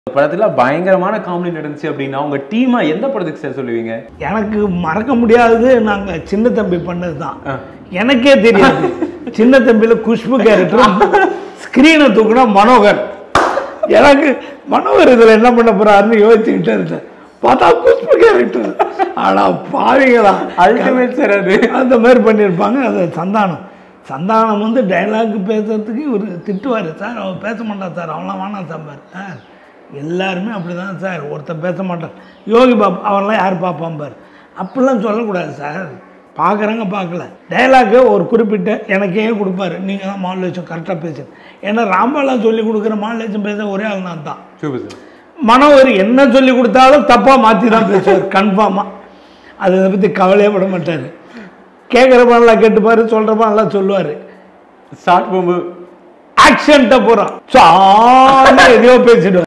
படத்துல பயங்கரமான காமெடி நடந்துச்சு அப்படின்னா உங்க டீமா எந்த படத்துக்கு சார் சொல்லுவீங்க எனக்கு மறக்க முடியாதது நாங்கள் சின்ன தம்பி பண்ணது தான் ஆ. எனக்கே தெரியாது சின்ன தம்பியில் குஷ்பு கேரக்டர் ஸ்க்ரீனை தூக்குனா மனோகர் எனக்கு மனோகர் இதில் என்ன பண்ண போறாருன்னு யோசிச்சுக்கிட்டே இருந்தேன் பார்த்தா குஷ்பு கேரக்டர் ஆனா பாவிங்களா அல்டிமேட் சார் அது அந்த மாதிரி பண்ணியிருப்பாங்க அது சந்தானம் சந்தானம் வந்து டைலாக் பேசுறதுக்கு ஒரு திட்டுவார் சார் அவன் பேச மாட்டான் சார் அவன்லாம் வேணாம் சார் சார் எல்லாருமே அப்படி தான் சார் ஒருத்தன் பேச மாட்டான் யோகி பாபு அவன்லாம் யார் பார்ப்பான் பார் அப்படிலாம் சொல்லக்கூடாது சார் பார்க்குறாங்க பார்க்கல டைலாக்கு ஒரு குறிப்பிட்ட எனக்கே கொடுப்பாரு நீங்கள் தான் மாடுலேஷன் கரெக்டாக பேசு ஏன்னா ராம்பாலாம் சொல்லி கொடுக்குற மாடுலேஷன் பேச ஒரே ஆள் நான் தான் சூப்பர் சார் மனோவர் என்ன சொல்லி கொடுத்தாலும் தப்பாக மாற்றி தான் பேசுவார் கன்ஃபார்மாக அதை பற்றி கவலையே பட மாட்டார் கேட்குறப்பெல்லாம் கேட்டுப்பாரு சொல்கிறப்பெல்லாம் சொல்லுவார் ஷார்ட் போகும்போது ஆக்ஷன்ட்ட போகிறான் ஸோ எதையோ பேசிடுவார்